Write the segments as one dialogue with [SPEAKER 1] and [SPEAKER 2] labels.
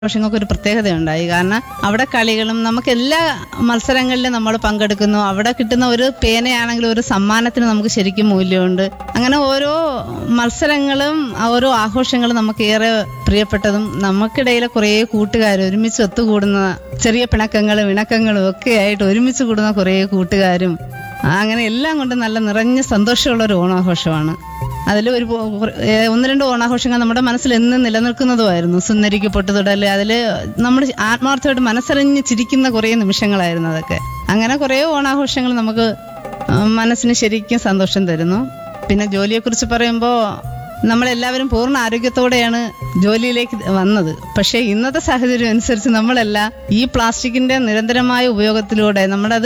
[SPEAKER 1] ഓണാഘോഷങ്ങൾക്ക് ഒരു പ്രത്യേകതയുണ്ടായി കാരണം അവിടെ കളികളും നമുക്ക് എല്ലാ മത്സരങ്ങളിലും നമ്മൾ പങ്കെടുക്കുന്നു അവിടെ കിട്ടുന്ന ഒരു പേനയാണെങ്കിലും ഒരു സമ്മാനത്തിന് നമുക്ക് ശരിക്കും മൂല്യമുണ്ട് അങ്ങനെ ഓരോ മത്സരങ്ങളും ഓരോ ആഘോഷങ്ങളും നമുക്ക് ഏറെ പ്രിയപ്പെട്ടതും നമുക്കിടയിലെ കുറേ കൂട്ടുകാർ ഒരുമിച്ച് ഒത്തുകൂടുന്ന ചെറിയ പിണക്കങ്ങളും ഇണക്കങ്ങളും ഒക്കെ ആയിട്ട് ഒരുമിച്ച് കൂടുന്ന കുറേ കൂട്ടുകാരും അങ്ങനെ എല്ലാം കൊണ്ടും നല്ല നിറഞ്ഞ സന്തോഷമുള്ള ഒരു ഓണാഘോഷമാണ് അതിൽ ഒരു പോ- കുറെ- ഏ, ഒന്ന് രണ്ട് ഓണാഘോഷങ്ങൾ നമ്മുടെ മനസ്സിൽ എന്നും നിലനിൽക്കുന്നതുമായിരുന്നു സുന്ദരിക്ക് പൊട്ടുതൊടൽ അതിൽ നമ്മൾ ആത്മാർത്ഥമായിട്ട് മനസ്സറിഞ്ഞ് ചിരിക്കുന്ന കുറേ നിമിഷങ്ങളായിരുന്നു അതൊക്കെ അങ്ങനെ കുറേ ഓണാഘോഷങ്ങൾ നമുക്ക് ആ, മനസ്സിന് ശരിക്കും സന്തോഷം തരുന്നു പിന്നെ ജോലിയെക്കുറിച്ച് പറയുമ്പോൾ നമ്മളെല്ലാവരും പൂർണ്ണ ആരോഗ്യത്തോടെയാണ് ജോലിയിലേക്ക് വന്നത് പക്ഷേ ഇന്നത്തെ സാഹചര്യം അനുസരിച്ച് നമ്മളെല്ലാം ഈ പ്ലാസ്റ്റിക്കിന്റെ നിരന്തരമായ ഉപയോഗത്തിലൂടെ നമ്മളത്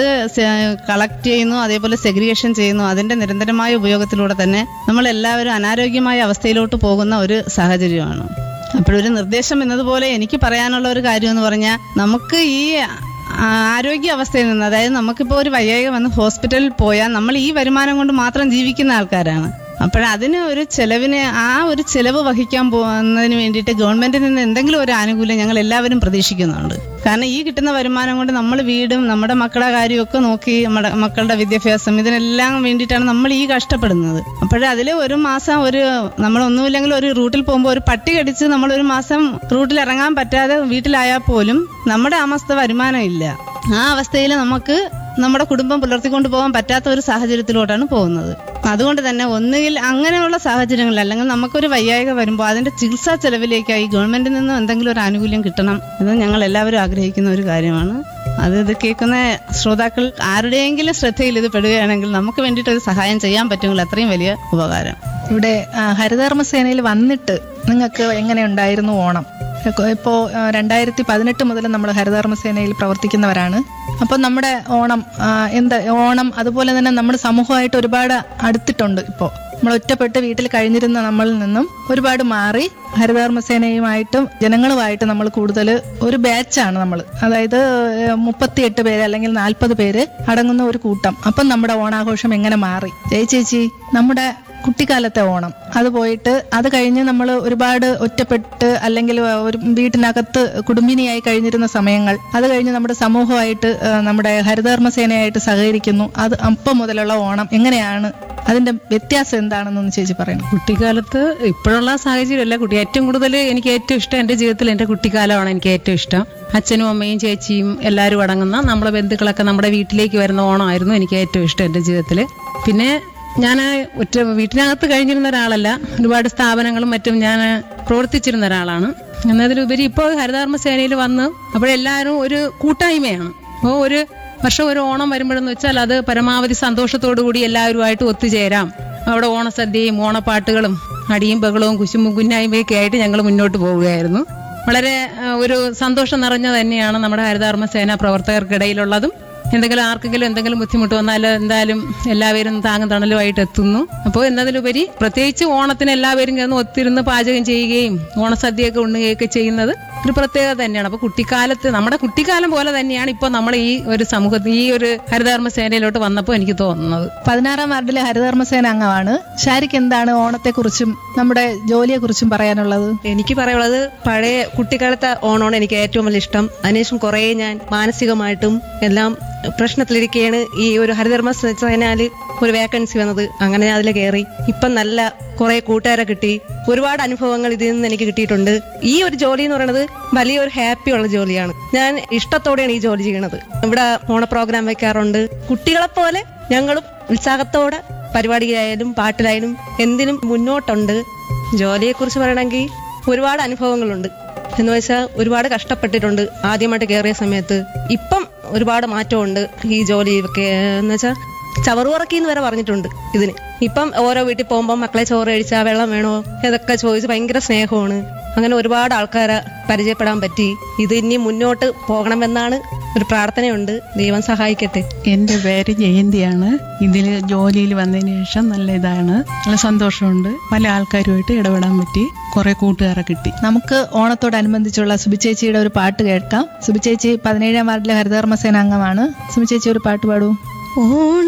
[SPEAKER 1] കളക്ട് ചെയ്യുന്നു അതേപോലെ സെഗ്രിഗേഷൻ ചെയ്യുന്നു അതിന്റെ നിരന്തരമായ ഉപയോഗത്തിലൂടെ തന്നെ നമ്മളെല്ലാവരും അനാരോഗ്യമായ അവസ്ഥയിലോട്ട് പോകുന്ന ഒരു സാഹചര്യമാണ് അപ്പോഴൊരു നിർദ്ദേശം എന്നതുപോലെ എനിക്ക് പറയാനുള്ള ഒരു കാര്യം എന്ന് പറഞ്ഞാൽ നമുക്ക് ഈ ആ, ആരോഗ്യ അവസ്ഥയിൽ നിന്ന് അതായത് നമുക്കിപ്പോൾ ഒരു വയ്യായിക വന്ന് ഹോസ്പിറ്റലിൽ പോയാൽ നമ്മൾ ഈ വരുമാനം കൊണ്ട് മാത്രം ജീവിക്കുന്ന ആൾക്കാരാണ് അപ്പോഴതിന് ഒരു ചെലവിന് ആ ഒരു ചെലവ് വഹിക്കാൻ പോകുന്നതിന് വേണ്ടിയിട്ട് ഗവൺമെന്റിൽ നിന്ന് എന്തെങ്കിലും ഒരു ആനുകൂല്യം ഞങ്ങൾ എല്ലാവരും പ്രതീക്ഷിക്കുന്നുണ്ട് കാരണം ഈ കിട്ടുന്ന വരുമാനം കൊണ്ട് നമ്മൾ വീടും നമ്മുടെ മക്കളുടെ കാര്യമൊക്കെ നോക്കി നമ്മുടെ മക്കളുടെ വിദ്യാഭ്യാസം ഇതിനെല്ലാം വേണ്ടിയിട്ടാണ് നമ്മൾ ഈ കഷ്ടപ്പെടുന്നത് അപ്പോഴതിൽ ഒരു മാസം ഒരു നമ്മളൊന്നുമില്ലെങ്കിൽ ഒരു റൂട്ടിൽ പോകുമ്പോൾ ഒരു പട്ടി കടിച്ച് നമ്മൾ ഒരു മാസം റൂട്ടിൽ ഇറങ്ങാൻ പറ്റാതെ വീട്ടിലായാൽ പോലും നമ്മുടെ അമസ്ത വരുമാനം ഇല്ല ആ അവസ്ഥയിൽ നമുക്ക് നമ്മുടെ കുടുംബം പുലർത്തിക്കൊണ്ട് പോകാൻ പറ്റാത്ത ഒരു സാഹചര്യത്തിലോട്ടാണ് പോകുന്നത് അതുകൊണ്ട് തന്നെ ഒന്നുകിൽ അങ്ങനെയുള്ള സാഹചര്യങ്ങളിൽ അല്ലെങ്കിൽ നമുക്കൊരു വയ്യായിക വരുമ്പോൾ അതിന്റെ ചികിത്സാ ചെലവിലേക്കായി ഗവൺമെന്റിൽ നിന്ന് എന്തെങ്കിലും ഒരു ആനുകൂല്യം കിട്ടണം ഇത് ഞങ്ങൾ എല്ലാവരും ആഗ്രഹിക്കുന്ന ഒരു കാര്യമാണ് അത് ഇത് കേൾക്കുന്ന ശ്രോതാക്കൾ ആരുടെയെങ്കിലും ശ്രദ്ധയിൽ ഇത് പെടുകയാണെങ്കിൽ നമുക്ക് വേണ്ടിയിട്ട് ഒരു സഹായം ചെയ്യാൻ പറ്റുമെങ്കിൽ അത്രയും വലിയ ഉപകാരം
[SPEAKER 2] ഇവിടെ ആ, ഹരിതകർമ്മ സേനയിൽ വന്നിട്ട് നിങ്ങൾക്ക് എങ്ങനെ ഉണ്ടായിരുന്നു ഓണം ഇപ്പോൾ രണ്ടായിരത്തി പതിനെട്ട് മുതൽ നമ്മൾ ഹരിതകർമ്മ സേനയിൽ പ്രവർത്തിക്കുന്നവരാണ് അപ്പോൾ നമ്മുടെ ഓണം ആ, എന്താ ഓണം അതുപോലെ തന്നെ നമ്മുടെ സമൂഹമായിട്ട് ഒരുപാട് അടുത്തിട്ടുണ്ട് ഇപ്പോൾ നമ്മൾ ഒറ്റപ്പെട്ട് വീട്ടിൽ കഴിഞ്ഞിരുന്ന നമ്മളിൽ നിന്നും ഒരുപാട് മാറി ഹരിതകർമ്മ സേനയുമായിട്ടും ജനങ്ങളുമായിട്ട് നമ്മൾ കൂടുതൽ ഒരു ബാച്ചാണ് നമ്മൾ അതായത് മുപ്പത്തിയെട്ട് പേര് അല്ലെങ്കിൽ നാൽപ്പത് പേര് അടങ്ങുന്ന ഒരു കൂട്ടം അപ്പം നമ്മുടെ ഓണാഘോഷം എങ്ങനെ മാറി ജയ ചേച്ചി നമ്മുടെ കുട്ടിക്കാലത്തെ ഓണം അത് പോയിട്ട് അത് കഴിഞ്ഞ് നമ്മൾ ഒരുപാട് ഒറ്റപ്പെട്ട് അല്ലെങ്കിൽ ഒരു വീട്ടിനകത്ത് കുടുംബിനിയായി കഴിഞ്ഞിരുന്ന സമയങ്ങൾ അത് കഴിഞ്ഞ് നമ്മുടെ സമൂഹമായിട്ട് ആ, നമ്മുടെ ഹരിതകർമ്മ സേനയായിട്ട് സഹകരിക്കുന്നു അത് അപ്പം മുതലുള്ള ഓണം എങ്ങനെയാണ് അതിന്റെ വ്യത്യാസം എന്താണെന്നൊന്ന് ചേച്ചി പറയണം
[SPEAKER 3] കുട്ടിക്കാലത്ത് ഇപ്പോഴുള്ള സാഹചര്യമല്ല കുട്ടി ഏറ്റവും കൂടുതൽ എനിക്ക് ഏറ്റവും ഇഷ്ടം എൻ്റെ ജീവിതത്തിൽ എൻ്റെ കുട്ടിക്കാലമാണ് എനിക്ക് ഏറ്റവും ഇഷ്ടം അച്ഛനും അമ്മയും ചേച്ചിയും എല്ലാവരും അടങ്ങുന്ന നമ്മളെ ബന്ധുക്കളൊക്കെ നമ്മുടെ വീട്ടിലേക്ക് വരുന്ന ഓണമായിരുന്നു എനിക്ക് ഏറ്റവും ഇഷ്ടം എൻ്റെ ജീവിതത്തിൽ പിന്നെ ഞാൻ ഒറ്റ വീട്ടിനകത്ത് കഴിഞ്ഞിരുന്ന ഒരാളല്ല ഒരുപാട് സ്ഥാപനങ്ങളും മറ്റും ഞാൻ പ്രവർത്തിച്ചിരുന്ന ഒരാളാണ് എന്നതിലുപരി ഇപ്പോൾ ഹരിതകർമ്മ സേനയിൽ വന്ന് അപ്പോഴെല്ലാവരും ഒരു കൂട്ടായ്മയാണ് അപ്പോൾ ഒരു വർഷം ഒരു ഓണം വരുമ്പോഴെന്ന് വെച്ചാൽ അത് പരമാവധി സന്തോഷത്തോടു കൂടി എല്ലാവരുമായിട്ട് ഒത്തുചേരാം അവിടെ ഓണസദ്യയും ഓണപ്പാട്ടുകളും അടിയും ബഹളവും കുശുമ്പും കുന്നായ്മയൊക്കെ ആയിട്ട് ഞങ്ങൾ മുന്നോട്ട് പോവുകയായിരുന്നു വളരെ ആ, ഒരു സന്തോഷം നിറഞ്ഞ തന്നെയാണ് നമ്മുടെ ഹരിതകർമ്മ സേന പ്രവർത്തകർക്കിടയിലുള്ളതും എന്തെങ്കിലും ആർക്കെങ്കിലും എന്തെങ്കിലും ബുദ്ധിമുട്ട് വന്നാൽ എന്തായാലും എല്ലാവരും താങ്ങും തണലുമായിട്ട് എത്തുന്നു അപ്പോൾ എന്നതിലുപരി പ്രത്യേകിച്ച് ഓണത്തിന് എല്ലാവരും ചേർന്ന് ഒത്തിരുന്ന് പാചകം ചെയ്യുകയും ഓണസദ്യയൊക്കെ ഉണ്ണുകയൊക്കെ ചെയ്യുന്നത് ഒരു പ്രത്യേകത തന്നെയാണ് അപ്പോൾ കുട്ടിക്കാലത്ത് നമ്മുടെ കുട്ടിക്കാലം പോലെ തന്നെയാണ് ഇപ്പോൾ നമ്മൾ ഈ ഒരു സമൂഹത്തിൽ ഈ ഒരു ഹരിതകർമ്മ സേനയിലോട്ട് വന്നപ്പോൾ എനിക്ക് തോന്നുന്നത്
[SPEAKER 2] പതിനാറാം വാർഡിലെ ഹരിതകർമ്മ സേന അംഗമാണ് ഷാരിക്ക് എന്താണ് ഓണത്തെക്കുറിച്ചും നമ്മുടെ ജോലിയെക്കുറിച്ചും പറയാനുള്ളത്
[SPEAKER 4] എനിക്ക് പറയാനുള്ളത് പഴയ കുട്ടിക്കാലത്തെ ഓണമാണ് എനിക്ക് ഏറ്റവും വലിയ ഇഷ്ടം അതിനുശേഷം കുറേ ഞാൻ മാനസികമായിട്ടും എല്ലാം പ്രശ്നത്തിലിരിക്കുകയാണ് ഈ ഒരു ഹരിധർമ്മ സേനയില് ഒരു വേക്കൻസി വന്നത് അങ്ങനെ അതിൽ കയറി ഇപ്പം നല്ല കുറെ കൂട്ടുകാരെ കിട്ടി ഒരുപാട് അനുഭവങ്ങൾ ഇതിൽ നിന്ന് എനിക്ക് കിട്ടിയിട്ടുണ്ട് ഈ ഒരു ജോലി എന്ന് പറയുന്നത് വലിയൊരു ഹാപ്പി ഉള്ള ജോലിയാണ് ഞാൻ ഇഷ്ടത്തോടെയാണ് ഈ ജോലി ചെയ്യണത് ഇവിടെ ഓണ പ്രോഗ്രാം വെക്കാറുണ്ട് കുട്ടികളെ പോലെ ഞങ്ങളും ഉത്സാഹത്തോടെ പരിപാടിയായാലും പാട്ടിലായാലും എന്തിനും മുന്നോട്ടുണ്ട് ജോലിയെക്കുറിച്ച് പറയണമെങ്കിൽ ഒരുപാട് അനുഭവങ്ങളുണ്ട് എന്ന് വെച്ചാൽ ഒരുപാട് കഷ്ടപ്പെട്ടിട്ടുണ്ട് ആദ്യമായിട്ട് കയറിയ സമയത്ത് ഇപ്പം ഒരുപാട് മാറ്റമുണ്ട് ഈ ജോലി ഒക്കെ എന്ന് വെച്ചാൽ ചവറുറക്കി എന്ന് വരെ പറഞ്ഞിട്ടുണ്ട് ഇതിന് ഇപ്പം ഓരോ വീട്ടിൽ പോകുമ്പോൾ മക്കളെ ചോറ് കഴിച്ചാൽ വെള്ളം വേണോ ഇതൊക്കെ ചോദിച്ച് ഭയങ്കര സ്നേഹമാണ് അങ്ങനെ ഒരുപാട് ആൾക്കാരെ പരിചയപ്പെടാൻ പറ്റി ഇത് ഇനി മുന്നോട്ട് പോകണമെന്നാണ് ഒരു പ്രാർത്ഥനയുണ്ട് ദൈവം സഹായിക്കട്ടെ
[SPEAKER 5] എൻ്റെ പേര് ജയന്തിയാണ് ഇതിൽ ജോലിയിൽ വന്നതിന് ശേഷം നല്ല ഇതാണ് നല്ല സന്തോഷമുണ്ട് പല ആൾക്കാരുമായിട്ട് ഇടപെടാൻ പറ്റി കുറെ കൂട്ടുകാരെ കിട്ടി
[SPEAKER 2] നമുക്ക് ഓണത്തോടനുബന്ധിച്ചുള്ള സുബിചേച്ചിയുടെ ഒരു പാട്ട് കേൾക്കാം സുബിചേച്ചി പതിനേഴാം വാർഡിലെ ഹരിതകർമ്മ സേന അംഗമാണ് സുബിചേച്ചി ഒരു പാട്ട് പാടൂ
[SPEAKER 4] ഓണ